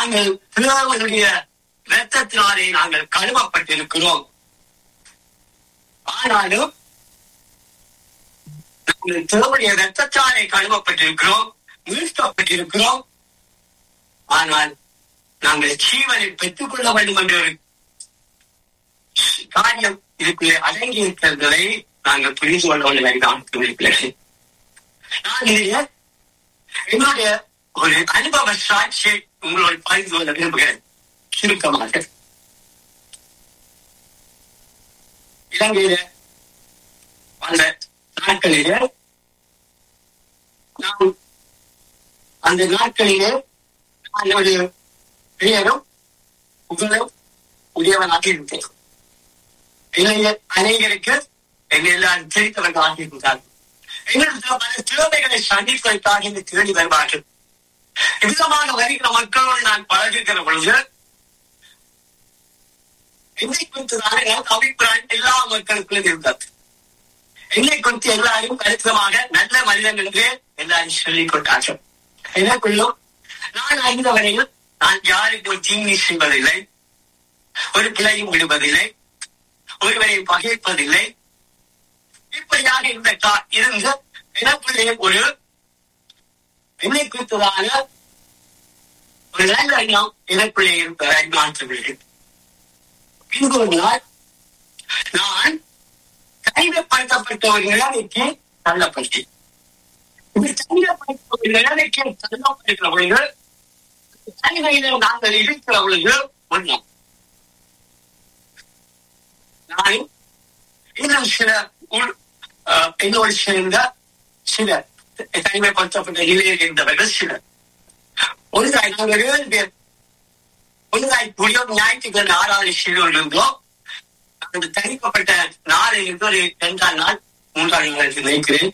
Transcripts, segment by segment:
நாங்கள் தேவனுடைய இரத்தத்தினாலே நாங்கள் கழுவப்பட்டிருக்கிறோம் ஆனாலும் நாங்கள் தேவனுடைய இரத்தத்தாலே கழுவப்பட்டிருக்கிறோம் மீட்கப்பட்டிருக்கிறோம் ஆனால் நாங்கள் ஜீவனை பெற்றுக் கொள்ள வேண்டும் என்ற ஒரு காரியம் இதுக்குள்ளே அடங்கி இருக்கிறதை நாங்கள் புரிந்து கொள்ள வேண்டும் நான் பிள்ளைகளே நான் இதிலே என்னுடைய ஒரு அனுபவ சாட்சியை உங்களோட பகிர்ந்து கொள்ள விரும்புகிறேன் சுருக்கமாக இலங்கையில அந்த நாட்களிலே நான் அந்த நாட்களிலே நான் என்னுடைய பெயரும் புகழும் உடையவனாக இருந்தேன் என்னைய அநேகருக்கு என்னை எல்லாரும் தெரிந்தவர்களாக இருந்தார்கள் எங்களுக்கு பல திறமைகளை சந்திப்பதற்காக இந்த தேடி வருவார்கள் விதமாக வருகிற மக்களோடு நான் பழகுகிற பொழுது என்னை குறித்து தான் எனக்கு அபிப்பிராயம் எல்லா மக்களுக்குள்ளும் இருந்தது என்னை குறித்து எல்லாரும் கருத்தமாக நல்ல மனிதன் என்று எல்லாரும் சொல்லிக் கொண்டார்கள் எனக்குள்ளும் நான் அறிந்த வரையில் நான் யாருக்கும் தீங்கு செய்வதில்லை ஒரு பிள்ளையும் விடுவதில்லை ஒருவரை பகைப்பதில்லை இப்படியாக இருந்த கா இருந்த எனக்குள்ளே ஒரு என்னை குறித்ததான ஒரு நல்ல எண்ணம் எனக்குள்ளே இருப்பதை மாற்றவில்லை பின்பு ஒரு நாள் நான் கைதப்படுத்தப்பட்ட ஒரு நிலைமைக்கு தள்ளப்பட்டேன் இந்த கைதப்படுத்த ஒரு நிலைமைக்கு தள்ளப்பட்டிருக்கிற பொழுது தனிமையில நாங்கள் இருக்கிற பொழுது ஒன்றும் நான் இன்னும் சில உள்- அஹ், என்னோடு சேர்ந்த சிலர் தனிமைப்படுத்தப்பட்ட நிலையில் இருந்தவர்கள் சிலர் ஒன்றாய் நாங்கள் ஏழு பேர் ஒன்றாய் புரியும் ஞாயிற்றுக்கிழமை ஆறாவது செய்து இருந்தோம் அந்த தனிக்கப்பட்ட நாளில் இருந்து ஒரு இரண்டாம் நாள் மூன்றாம் நாள் என்று நினைக்கிறேன்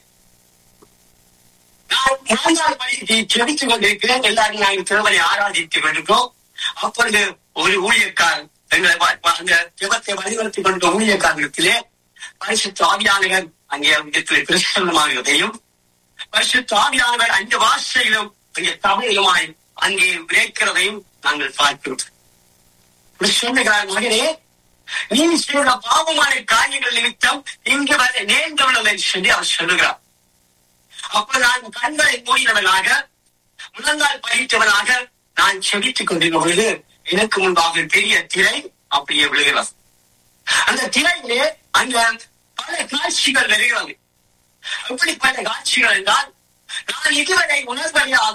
நான் மூன்றாம் பள்ளிக்கு செபித்துக் கொண்டிருக்கிறேன் எல்லாரும் நாங்கள் திருமணி ஆராதித்துக் கொண்டிருக்கோம் அப்பொழுது ஒரு ஊழியக்காரன் எங்களை வ- வ- அந்த ஜெபத்தை வழிநடத்திக் கொண்ட ஊழியக்காரத்திலே பரிசுத்த ஆவியானவர் அங்கே இடத்திலே பிரசன்னமாகிறதையும் பரிசுத்த ஆவியானவர் அஞ்சு வாசையிலும் அங்கே தமிழிலுமாய் அங்கே விளைக்கிறதையும் நாங்கள் பார்க்கிறோம் இப்படி சொல்லுகிறார் மகனே நீ செய்த பாவமான காரியங்கள் நிமித்தம் இங்கு வர நேர்ந்தவளம் என்று சொல்லி அவர் சொல்லுகிறார் அப்ப நான் கண்களை மூடினவனாக முழங்கால் பயிற்றவனாக நான் செபித்துக் கொண்டிருந்த பொழுது எனக்கு முன்பாக பெரிய திரை அப்படியே விழுகிறது அந்த திரையிலே அந்த பல காட்சிகள் வருகிறது எப்படிப்பட்ட காட்சிகள் என்றால் நான் இதுவரை உணர்வழியாக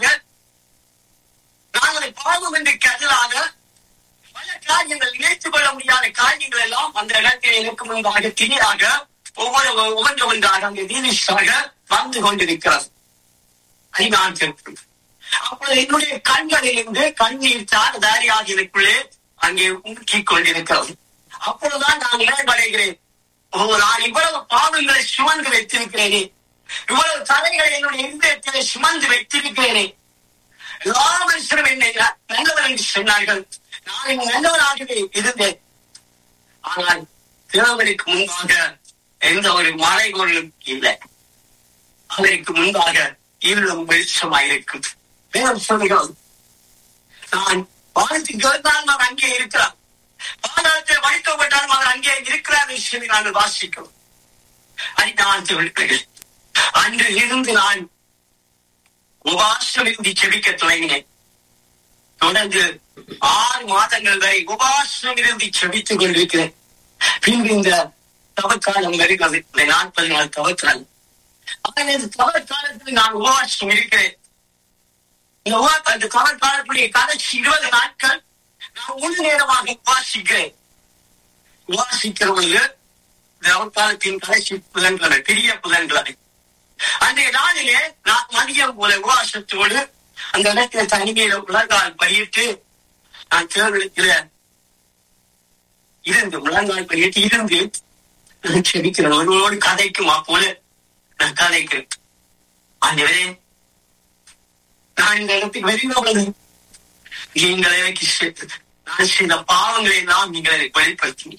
நான் அதை பாவம் என்று கருதாக பல காரியங்கள் நினைத்துக் கொள்ள முடியாத காரியங்கள் எல்லாம் அந்த இடத்தில் எனக்கு முன்பாக திணியாக ஒவ்வொரு ஒவ்வொன்று ஒன்றாக அங்கே நீதிஷாக வந்து கொண்டிருக்கிறது அதை நான் கேட்கிறேன் அப்பொழுது என்னுடைய கண்களில் இருந்து கண்ணீர் தார் தாரியாக எனக்குள்ளே அங்கே ஊற்றிக் கொண்டிருக்கிறது அப்பொழுதுதான் நான் நினைவடைகிறேன் ஓ நான் இவ்வளவு பாவங்களை சுமந்து வைத்திருக்கிறேனே இவ்வளவு தலைகளை என்னுடைய இருதயத்திலே சுமந்து வைத்திருக்கிறேனே எல்லா மனுஷரும் என்னை ந- நல்லவர் என்று சொன்னார்கள் நான் இங்கு நல்லவராகவே இருந்தேன் ஆனால் தேவனுக்கு முன்பாக எந்த ஒரு மறைகொள்ளும் இல்லை அவருக்கு முன்பாக இருளும் வெளிச்சமாயிருக்கும் வேதம் சொல்லுகிறது நான் வாழ்த்து கேட்டால் அவர் அங்கே இருக்கிறார் பாதாளத்தில் வைக்கப்பட்டாலும் அவர் அங்கே இருக்கிறார் என்று சொல்லி நாங்கள் வாசிக்கிறோம் அடிநாட்டு விழுக்கிறேன் அன்று இருந்து நான் உபாசம் இருந்து செபிக்க தொடங்கினேன் தொடர்ந்து ஆறு மாதங்கள் வரை உபாசம் இருந்து செபித்துக் கொண்டிருக்கிறேன் பின்பு இந்த தவக்காலம் வருகிறது இந்த நாற்பது நாள் தவக்காலம் ஆனால் இந்த தவக்காலத்தில் நான் உபவாசம் இருக்கிறேன் இந்த உபா- அந்த தவக்காலத்துடைய கடைசி இருபது நாட்கள் நான் முழு நேரமாக உபாசிக்கிறேன் உபாசிக்கிற பொழுது தவக்காலத்தின் கடைசி புதன்கிழமை பெரிய புதன்கிழமை அன்றைய நாளிலே நான் மதியம் போல உபவாசத்தோடு அந்த இடத்துல தனிமையில முழங்கால் பயிட்டு நான் தேர்தலுக்கிற இருந்து முழங்கால் பயிட்டு இருந்து நான் செபிக்கிறேன் ஒருவரோடு கதைக்குமா போல நான் கதைக்கிறேன் ஆண்டவரே நான் இந்த இடத்துக்கு வருகிற பொழுது நீங்கள் எனக்கு செ- நான் செய்த பாவங்களை எல்லாம் நீங்கள் எனக்கு வெளிப்படுத்தினீங்க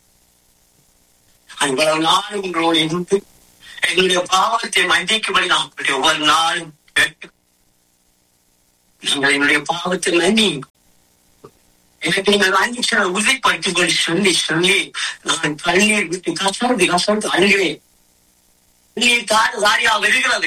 அவ்வளவு நாள் உங்களோடு இருந்து எங்களுடைய பாவத்தை மன்னிக்கும்படி நான் உங்களுடைய ஒவ்வொரு நாளும் கேட்டு நீங்கள் என்னுடைய பாவத்தை மன்னி எனக்கு நீங்கள் அஞ்சு உறுதிப்படுத்திக் கொண்டு சொல்லி சொல்லி நான் கண்ணீர் விட்டு கசர்ந்து கசர்ந்து அழுகிறேன் கண்ணீர் தாடு தாரியா வருகிறது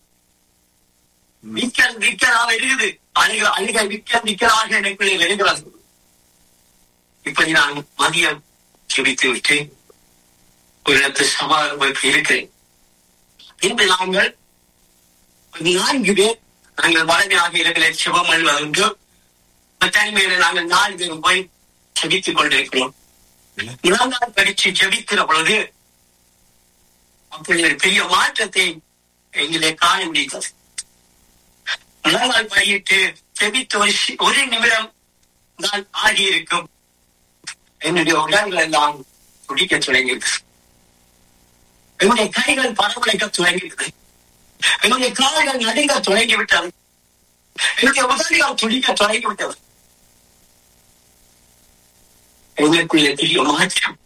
விக்கல் விக்கலாக இருக்குது அழுக அழுக விக்க விக்கலாக எனக்குள்ளே வருகிறது இப்படி நான் மதியம் ஜெபித்து விட்டு ஒரு இடத்து சமாதானம் இருக்கிறேன் இன்று நாங்கள் நான்கு பேர் நாங்கள் வளமையாக இருக்கிற சிவம் அழுவதென்று தனிமையில நாங்கள் நாலு பேரும் போய் ஜெபித்துக் கொண்டிருக்கிறோம் இரண்டாம் படிச்சு ஜெபிக்கிற பொழுது அப்படி ஒரு பெரிய மாற்றத்தை எங்களை காண முடிந்தது முதல் பயிட்டு ஜெபித்து ஒரு சி- ஒரு நிமிடம் தான் ஆகியிருக்கும் என்னுடைய உடல்கள் எல்லாம் துடிக்க தொடங்கியது என்னுடைய கைகள் பரவழைக்க தொடங்கியது என்னுடைய கால்கள் நடுங்க தொடங்கிவிட்டது என்னுடைய உதவிகள் துடிக்க தொடங்கிவிட்டது எனக்குள்ளே பெரிய மாற்றம்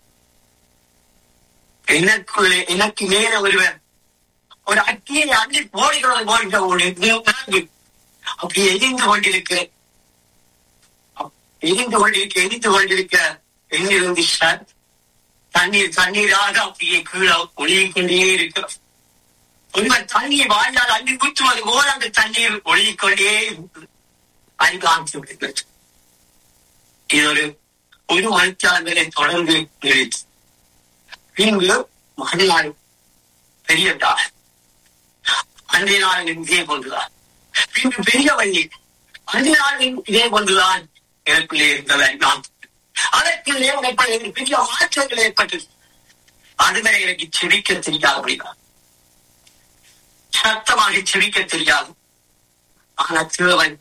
எனக்குள்ளே எனக்கு மேல ஒருவர் ஒரு அக்கியை அள்ளி போடுகிறது போன்ற ஒரு நான்கு அப்படி எரிந்து கொண்டிருக்கிறேன் அப்- எரிந்து கொண்டிருக்க எரிந்து கொண்டிருக்க எங்கிருந்து சார் தண்ணீர் தண்ணீராக அப்படியே கீழே ஒழுகிக் கொண்டே இருக்கிறோம் ஒருவர் தண்ணீர் வாழ்ந்தால் அள்ளி ஊற்றுவது போல அந்த தண்ணீர் ஒழுகிக் கொண்டே இருக்கிறது. அன்பான் சொல்கிறது இது ஒரு ஒரு மணித்தாளர்களை தொடர்ந்து நிறுத்தி பின்பு மறுநாள் பெரியதார் அன்றைய நாள் இதே போன்றுதான் பின்பு பெரிய வள்ளி அன்றைய நாள் இதே போன்றுதான் எனக்குள்ளே இருந்ததை நான் அதற்குள்ளே உனக்குள்ளே ஒரு பெரிய மாற்றங்கள் ஏற்பட்டது அதுவரை எனக்கு செபிக்க தெரியாது அப்படின்னா சத்தமாக செபிக்க தெரியாது ஆனா தேவன்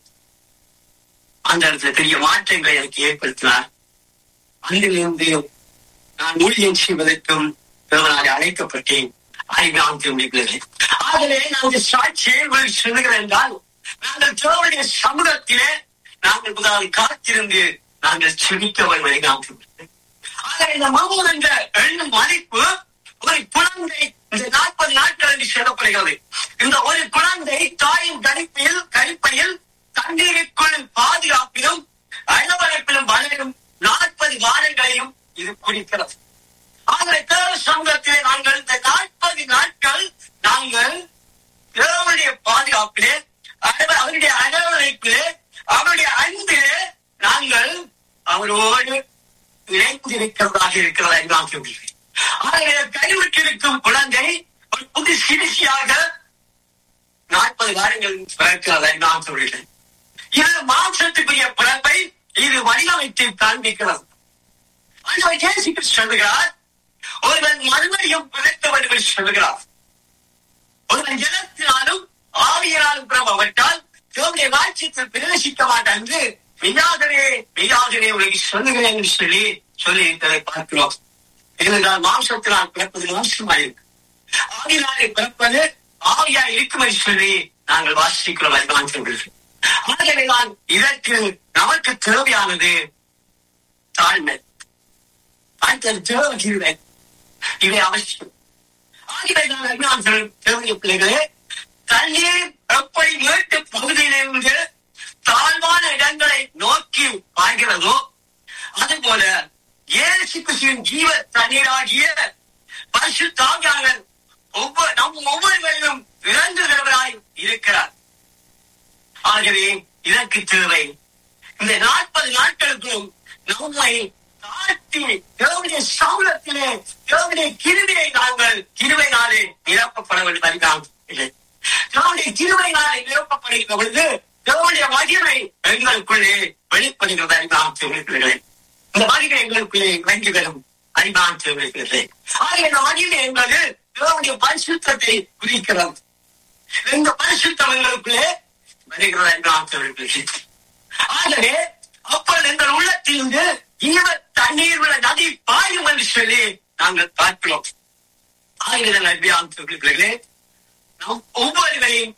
அந்த இடத்துல பெரிய மாற்றங்களை எனக்கு ஏற்படுத்தினார் அன்றிலிருந்து நான் ஊழியம் செய்வதற்கும் தேவனாலே அழைக்கப்பட்டேன் அறிவான் திரும்பிக்கிறேன் ஆகவே நாங்கள் சாட்சியை உங்களுக்கு சொல்லுகிறேன் என்றால் நாங்கள் தேவனுடைய சமூகத்திலே நாங்கள் முதலாவது காத்திருந்து நாங்கள் செபிக்க வருவதை நாம் சொல்லுகிறேன் ஆக இந்த மகன் என்ற எண்ணும் மதிப்பு ஒரு குழந்தை இந்த நாற்பது நாட்கள் என்று சொல்லப்படுகிறது இந்த ஒரு குழந்தை தாயின் கணிப்பில் கணிப்பையில் தண்ணீருக்குள் பாதுகாப்பிலும் அளவழைப்பிலும் வளரும் நாற்பது வாரங்களையும் இது குறிக்கிறது ஆகவே தேவ சமூகத்திலே நாங்கள் இந்த நாற்பது நாட்கள் நாங்கள் தேவனுடைய பாதுகாப்பிலே அவர் அவருடைய அரவணைப்பிலே அவருடைய அன்பிலே நாங்கள் அவரோடு இணைந்திருக்கிறதாக இருக்கிறதா என்று நான் சொல்கிறேன் ஆகவே கைவிட்டிருக்கும் குழந்தை ஒரு புது சிகிச்சையாக நாற்பது வாரங்கள் பிறக்கிறதா என்று நான் சொல்கிறேன் இது மாம்சத்துக்குரிய பிறப்பை இது வடிவமைத்து காண்பிக்கிறது ஆண்டவர் இயேசு கிறிஸ்து சொல்லுகிறார் ஒருவன் மறுபடியும் பிறக்க வேண்டும் என்று சொல்லுகிறார் ஒருவன் ஜலத்தினாலும் ஆவியினாலும் பிறப்பட்டால் தேவனுடைய ராட்சியத்தில் பிரவேசிக்க மாட்டான் என்று மெய்யாகவே மெய்யாகவே உனக்கு சொல்லுகிறேன் என்று சொல்லி சொல்லி இருக்கிறதை பார்க்கிறோம் ஏனென்றால் மாம்சத்தினால் பிறப்பது மாம்சமாயிருக்கு ஆவியினாலே பிறப்பது ஆவியாய் இருக்கும் என்று சொல்லி நாங்கள் வாசிக்கிறோம் அதுதான் சொல்கிறேன் ஆகவே நான் இதற்கு நமக்கு தேவையானது தாழ்மை அடுத்தது தேவை இவை அவசியம் ஆகவே நான் நான் தேவைய பிள்ளைகளே தண்ணீர் எப்படி மேட்டு பகுதியிலிருந்து தாழ்வான இடங்களை நோக்கி பாய்கிறதோ அதுபோல இயேசு கிறிஸ்துவின் ஜீவ தண்ணீராகிய பரிசுத்தாவியாளர் ஒவ்வொரு நம் ஒவ்வொருவரிலும் இறங்குகிறவராய் இருக்கிறார் ஆகவே இதற்கு தேவை இந்த நாற்பது நாட்களுக்கும் நம்மை தாழ்த்தி தேவனுடைய சமூகத்திலே தேவனுடைய கிருவையை நாங்கள் கிருவைனாலே நிரப்பப்பட வேண்டும் அறிந்தால் இல்லை தேவனுடைய கிருவைனாலே நிரப்பப்படுகிற பொழுது தேவனுடைய மகிமை எங்களுக்குள்ளே வெளிப்படுகிறது அறிந்தால் சொல்கிறேன் இந்த மகிமை எங்களுக்குள்ளே வெங்கி வரும் அறிவான் சொல்கிறேன் ஆகிய இந்த மகிமை என்பது தேவனுடைய பரிசுத்தத்தை குறிக்கிறது இந்த பரிசுத்தம் எங்களுக்குள்ளே வருகிறது என்றால் சொல்கிறேன் ஆகவே அப்பொழுது எங்கள் உள்ளத்திலிருந்து ஈவ தண்ணீர் உள்ள நதி பாயும் என்று சொல்லி நாங்கள் பார்க்கிறோம் ஆயிரம் நபியான் சொல்கிறீர்களே நம் ஒவ்வொருவரையும்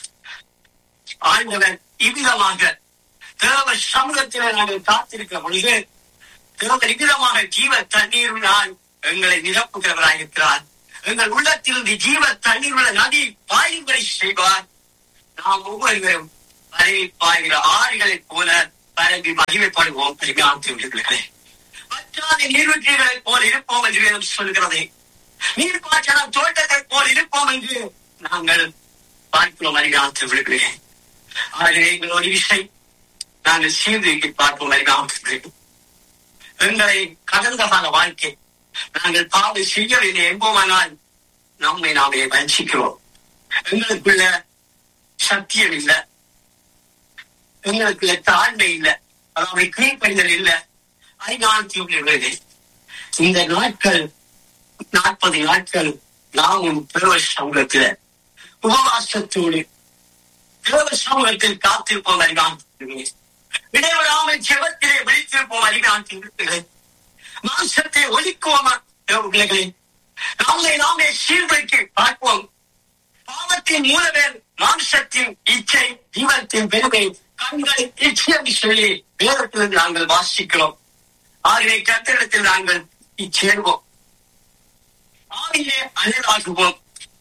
ஆண்டவர் இவ்விதமாக தேவ சமூகத்திலே நாங்கள் காத்திருக்கிற பொழுது தேவன் இவ்விதமாக ஜீவ தண்ணீரினால் எங்களை நிரப்புகிறவராக இருக்கிறார் எங்கள் உள்ளத்திலிருந்து ஜீவ தண்ணீர் உள்ள நதி பாயும்படி செய்வார் நாம் ஒவ்வொருவரும் அருவி பாய்கிற ஆறுகளைப் போல பரவி மகிமைப்படுவோம் பரிமாணத்திற்கிறே வற்றாத நீர்வீழ்ச்சிகளைப் போல் இருப்போம் என்று வேதம் சொல்கிறது நீர் பாய்ச்சலாம் தோட்டத்தைப் போல் இருப்போம் என்று நாங்கள் பார்க்கிறோம் அறிகாத்து விடுகிறேன் ஆகவே எங்கள் ஒரு விசை நாங்கள் சீர்தூக்கி பார்ப்போம் அறிகாத்து எங்களை கடந்த கால வாழ்க்கை நாங்கள் பாவை செய்யவில்லை என்போமானால் நம்மை நாமே வஞ்சிக்கிறோம் எங்களுக்குள்ள சத்தியம் இல்லை எங்களுக்குள்ள தாழ்மை இல்லை அதாவது கீழ்ப்படிதல் இல்லை அதிகாரத்தில் இந்த நாட்கள் நாற்பது நாட்கள் நாமும் பிறவ சமூகத்தில உபவாசத்தோடு பிறவ சமூகத்தில் காத்திருப்போம் அறிவான் இடைவிடாமல் செவத்திலே விழித்திருப்போம் அறிவான் மாசத்தை ஒழிக்குவோமா பிள்ளைகளே நம்மை நாமே சீர்வைக்கு பார்ப்போம் பாவத்தின் மூலவேர் மாம்சத்தின் இச்சை ஜீவத்தின் பெருமை கண்களை இச்சை சொல்லி வேதத்திலிருந்து நாங்கள் வாசிக்கிறோம் ஆகவே கத்திடத்தில் நாங்கள் இச்சேர்வோம் ஆவிலே அனலாகுவோம்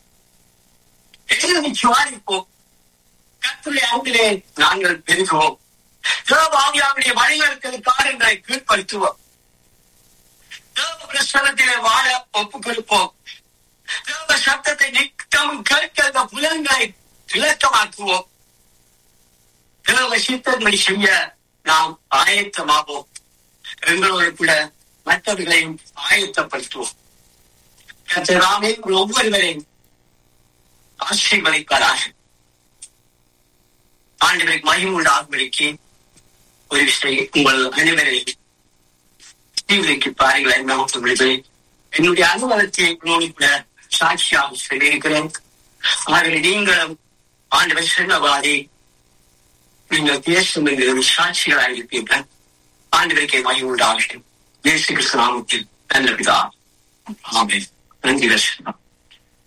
எழுதி சுவாரிப்போம் கத்துரை அன்பிலே நாங்கள் பெருகுவோம் தேவாவியாவுடைய வழிகளுக்கு காரியங்களை கீழ்ப்படுத்துவோம் தேவ பிரசனத்திலே வாழ ஒப்புக் கொடுப்போம் தேவ சத்தத்தை நித்தமும் கேட்கிற புலன்களை விளக்கமாக்குவோம் தேவ சித்தங்களை செய்ய நாம் ஆயத்தமாவோம் எங்களோடு கூட மற்றவர்களையும் ஆயத்தப்படுத்துவோம் கத்தராமே ஒவ்வொருவரையும் ஆசீர்வதிப்பாராக ஆண்டவருக்கு மகிமுள்ள ஆகும்படிக்கு ஒரு விஷயம் உங்கள் அனைவரையும் தீவிரைக்கு பாருங்கள் என்ன என்னுடைய அனுபவத்தை உங்களோடு கூட சாட்சியாக சொல்லியிருக்கிறேன் ஆகவே நீங்களும் ஆண்டவர் சொன்னவாறே நீங்கள் பேசும் என்கிற சாட்சிகளாக இருப்பீர்கள் ஆண்டவருக்கே மகிமுண்டாகட்டும் இயேசு கிறிஸ்து நாமத்தில் நல்ல பிதா ஆமென் நன்றி தர்ஷனம்